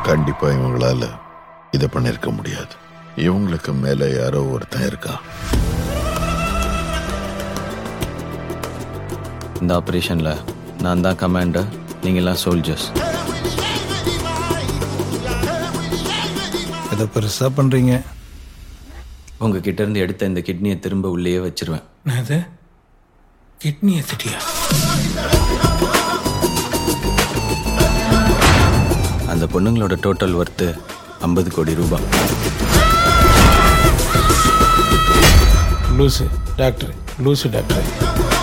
கண்டிப்பா இவங்களால இதை பண்ணிருக்க முடியாது இவங்களுக்கு மேல யாரோ ஒருத்தன் இருக்கான் இந்த ஆப்ரேஷனில் நான் தான் கமாண்டர் நீங்கள்லாம் சோல்ஜர்ஸ் இதை பெருசாக பண்ணுறீங்க உங்ககிட்ட இருந்து எடுத்த இந்த கிட்னியை திரும்ப உள்ளேயே வச்சிருவேன் என்னது கிட்னி எடுத்துட்டியா அந்த பொண்ணுங்களோட டோட்டல் ஒர்த்து ஐம்பது கோடி ரூபாய் லூசு டாக்டர் லூசு டாக்டர்